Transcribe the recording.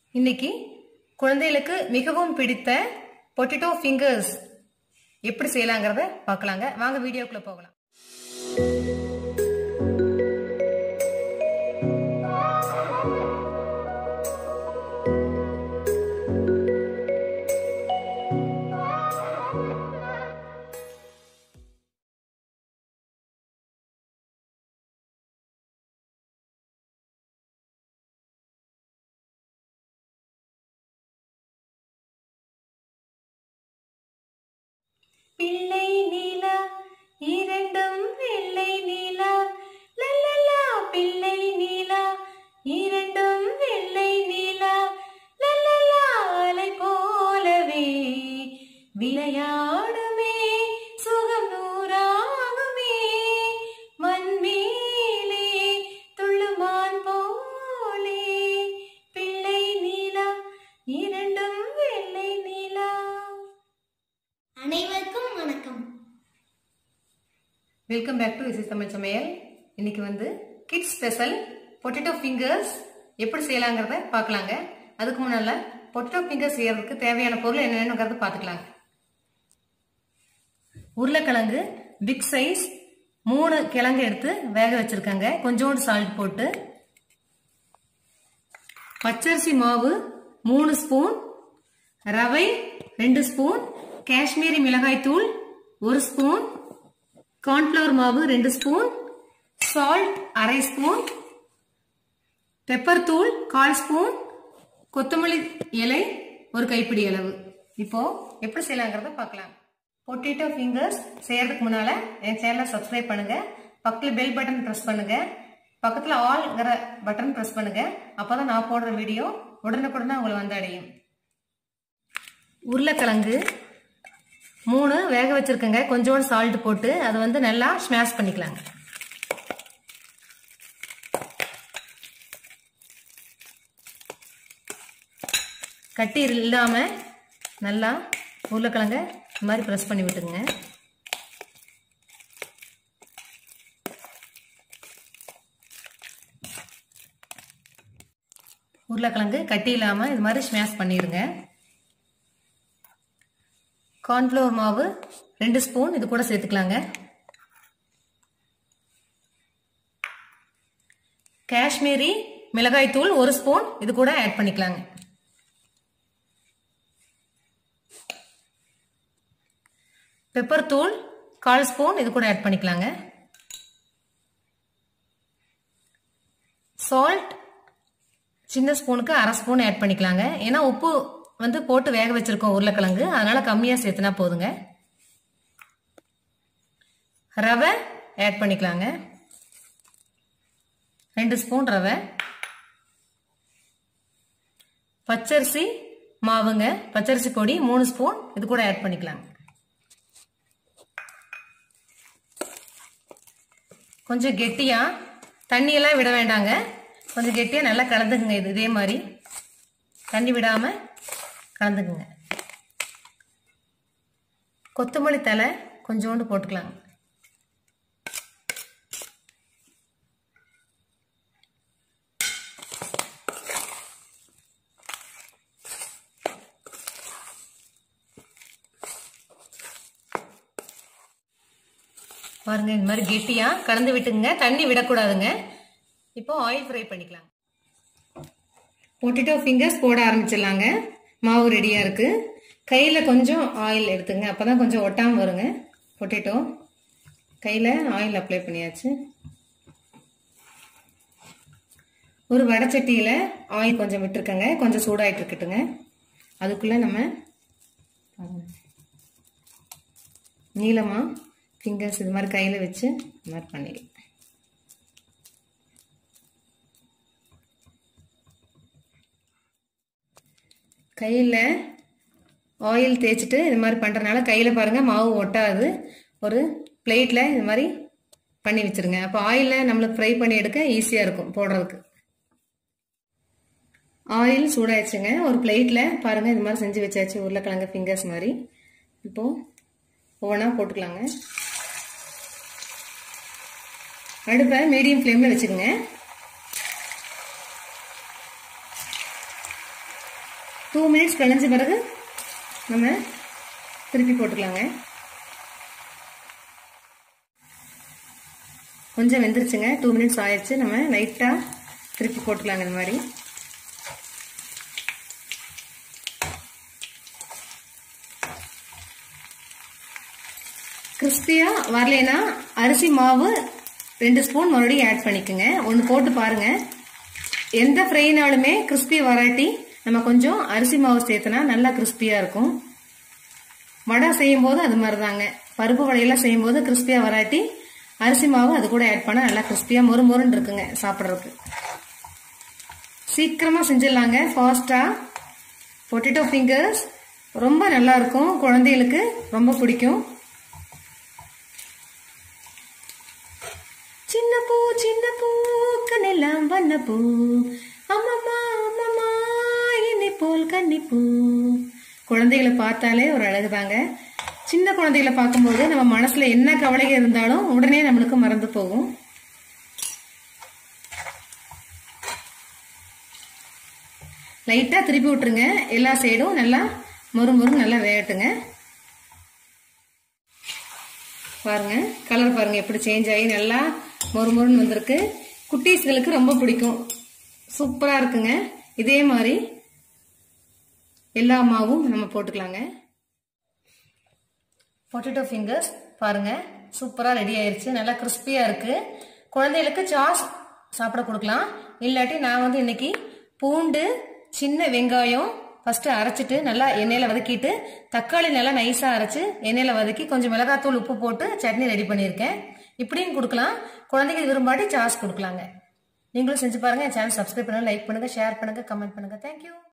இன்னைக்கு குழந்தைகளுக்கு மிகவும் பிடித்த பொட்டேட்டோ ஃபிங்கர்ஸ் எப்படி செய்யலாங்கிறத பார்க்கலாங்க வாங்க வீடியோக்குள்ள போகலாம் பிள்ளை நிலா இரண்டும் வெள்ளை நிலா லல்லலா பிள்ளை நிலா இரண்டும் வெள்ளை நிலா லல்லலா அலை போலவே விளையாடுமே சுகம் நூறாகுமே மண்மேலே துள்ளுமான் போலே பிள்ளை நிலா இரண்டும் வெள்ளை நிலா அனைவருக்கும் வணக்கம் வெல்கம் பேக் டு விசிஸ் தமிழ் சமையல் இன்னைக்கு வந்து கிட்ஸ் ஸ்பெஷல் பொட்டேட்டோ ஃபிங்கர்ஸ் எப்படி செய்யலாங்கிறத பார்க்கலாங்க அதுக்கு முன்னால பொட்டேட்டோ ஃபிங்கர்ஸ் செய்யறதுக்கு தேவையான பொருள் என்னென்னங்கிறத பார்த்துக்கலாங்க உருளைக்கிழங்கு பிக் சைஸ் மூணு கிழங்கு எடுத்து வேக வச்சிருக்காங்க கொஞ்சோண்டு சால்ட் போட்டு பச்சரிசி மாவு மூணு ஸ்பூன் ரவை ரெண்டு ஸ்பூன் காஷ்மீரி மிளகாய் தூள் ஒரு ஸ்பூன் கார்ன்ஃப்ளவர் மாவு ரெண்டு ஸ்பூன் சால்ட் அரை ஸ்பூன் பெப்பர் தூள் கால் ஸ்பூன் கொத்தமல்லி இலை ஒரு கைப்பிடி அளவு இப்போ எப்படி செய்யலாங்கிறத பார்க்கலாம் பொட்டேட்டோ ஃபிங்கர்ஸ் செய்யறதுக்கு முன்னால என் சேனலை சப்ஸ்கிரைப் பண்ணுங்க பக்கத்துல பெல் பட்டன் பிரஸ் பண்ணுங்க பக்கத்துல ஆல்ங்கிற பட்டன் பிரஸ் பண்ணுங்க அப்பதான் நான் போடுற வீடியோ உடனுக்குடனே உங்களை வந்து அடையும் உருளைக்கிழங்கு மூணு வேக வச்சிருக்கேங்க கொஞ்சோண்டு சால்ட் போட்டு அதை வந்து நல்லா ஸ்மாஷ் பண்ணிக்கலாங்க கட்டி இல்லாம நல்லா உருளைக்கிழங்க இந்த மாதிரி ப்ரெஸ் பண்ணி விட்டுங்க உருளைக்கிழங்கு கட்டி இல்லாம இது மாதிரி ஸ்மாஷ் பண்ணிடுங்க கார்ன்ஃப்ளவர் மாவு ரெண்டு ஸ்பூன் இது கூட சேர்த்துக்கலாங்க காஷ்மீரி மிளகாய் தூள் ஒரு ஸ்பூன் இது கூட ஆட் பண்ணிக்கலாங்க பெப்பர் தூள் கால் ஸ்பூன் இது கூட ஆட் பண்ணிக்கலாங்க சால்ட் சின்ன ஸ்பூனுக்கு அரை ஸ்பூன் ஆட் பண்ணிக்கலாங்க ஏன்னா உப்பு வந்து போட்டு வேக வச்சிருக்கோம் உருளைக்கிழங்கு அதனால கம்மியாக சேர்த்துனா போதுங்க ரவை ஆட் பண்ணிக்கலாங்க ரெண்டு ஸ்பூன் ரவை பச்சரிசி மாவுங்க பச்சரிசி பொடி மூணு ஸ்பூன் இது கூட ஆட் பண்ணிக்கலாங்க கொஞ்சம் கெட்டியா தண்ணியெல்லாம் விட வேண்டாங்க கொஞ்சம் கெட்டியா நல்லா கலந்துக்குங்க இது இதே மாதிரி தண்ணி விடாம கலந்துக்குங்க கொத்தமல்லி தலை கொஞ்சோண்டு போட்டுக்கலாங்க பாருங்க இந்த மாதிரி கெட்டியா கலந்து விட்டுங்க தண்ணி விடக்கூடாதுங்க இப்போ ஆயில் ஃப்ரை பண்ணிக்கலாம் பொட்டேட்டோ ஃபிங்கர்ஸ் போட ஆரம்பிச்சிடலாங்க மாவு ரெடியாக இருக்குது கையில் கொஞ்சம் ஆயில் எடுத்துங்க அப்போ தான் கொஞ்சம் ஒட்டாமல் வருங்க பொட்டேட்டோ கையில் ஆயில் அப்ளை பண்ணியாச்சு ஒரு வடைச்சட்டியில் ஆயில் கொஞ்சம் விட்டுருக்கங்க கொஞ்சம் சூடாயிட்டு இருக்கட்டுங்க அதுக்குள்ளே நம்ம நீளமாக ஃபிங்கர்ஸ் இது மாதிரி கையில் வச்சு இது மாதிரி பண்ணிடலாம் கையில் ஆயில் தேய்ச்சிட்டு இது மாதிரி பண்ணுறதுனால கையில் பாருங்கள் மாவு ஒட்டாது ஒரு பிளேட்டில் இது மாதிரி பண்ணி வச்சுருங்க அப்போ ஆயிலில் நம்மளுக்கு ஃப்ரை பண்ணி எடுக்க ஈஸியாக இருக்கும் போடுறதுக்கு ஆயில் சூடாயிடுச்சுங்க ஒரு பிளேட்டில் பாருங்கள் இது மாதிரி செஞ்சு வச்சாச்சு உருளைக்கிழங்கு ஃபிங்கர்ஸ் மாதிரி இப்போது ஒவ்வொன்றா போட்டுக்கலாங்க அடுப்பை மீடியம் ஃப்ளேமில் வச்சுக்கோங்க டூ மினிட்ஸ் கழிஞ்ச பிறகு நம்ம திருப்பி போட்டுக்கலாங்க கொஞ்சம் வெந்துருச்சுங்க டூ மினிட்ஸ் ஆயிடுச்சு நம்ம லைட்டாக திருப்பி போட்டுக்கலாங்க இந்த மாதிரி கிறிஸ்பியாக வரலைன்னா அரிசி மாவு ரெண்டு ஸ்பூன் மறுபடியும் ஆட் பண்ணிக்கோங்க ஒன்று போட்டு பாருங்க எந்த ஃப்ரைனாலுமே கிறிஸ்பி வராட்டி நம்ம கொஞ்சம் அரிசி மாவு சேர்த்தனா நல்லா கிறிஸ்பியாக இருக்கும் வடை செய்யும் போது அது மாதிரி தாங்க பருப்பு வடையெல்லாம் செய்யும் போது கிறிஸ்பியாக வராட்டி அரிசி மாவு அது கூட ஆட் பண்ணால் நல்லா கிறிஸ்பியாக மொறு மொறுன்னு இருக்குங்க சாப்பிட்றதுக்கு சீக்கிரமாக செஞ்சிடலாங்க ஃபாஸ்ட்டாக பொட்டேட்டோ ஃபிங்கர்ஸ் ரொம்ப நல்லா இருக்கும் குழந்தைகளுக்கு ரொம்ப பிடிக்கும் சின்ன பூ சின்ன பூ கண்ணெல்லாம் வண்ண பூ அம்மம்மா அம்மம்மா என்னை போல் கன்னிப்பூ குழந்தைகளை பார்த்தாலே ஒரு அழகுதாங்க சின்ன குழந்தைகளை பார்க்கும்போது நம்ம மனசுல என்ன கவலைகள் இருந்தாலும் உடனே நம்மளுக்கு மறந்து போகும் லைட்டா திருப்பி விட்டுருங்க எல்லா சைடும் நல்லா மொறு மொறு நல்லா வேகட்டுங்க பாருங்க கலர் பாருங்க எப்படி சேஞ்ச் ஆகி நல்லா மொறு மொறுன்னு வந்திருக்கு குட்டீஸ்களுக்கு ரொம்ப பிடிக்கும் சூப்பரா இருக்குங்க இதே மாதிரி எல்லா மாவும் நம்ம போட்டுக்கலாங்க பொட்டேட்டோ ஃபிங்கர்ஸ் பாருங்க சூப்பரா ரெடி ஆயிருச்சு நல்லா கிறிஸ்பியா இருக்கு குழந்தைகளுக்கு சாஸ் சாப்பிட கொடுக்கலாம் இல்லாட்டி நான் வந்து இன்னைக்கு பூண்டு சின்ன வெங்காயம் ஃபர்ஸ்ட் அரைச்சிட்டு நல்லா எண்ணெயில வதக்கிட்டு தக்காளி நல்லா நைஸா அரைச்சு எண்ணெயில வதக்கி கொஞ்சம் மிளகாத்தூள் உப்பு போட்டு சட்னி ரெடி பண்ணியிருக்கேன் இப்படியும் கொடுக்கலாம் குழந்தைங்க விரும்பாட்டி சாஸ் கொடுக்கலாங்க நீங்களும் செஞ்சு பாருங்க என் சேனல் சப்ஸ்கிரைப் பண்ணுங்க லைக் பண்ணுங்க ஷேர் பண்ணுங்க கமெண்ட் பண்ணுங்க தேங்க்யூ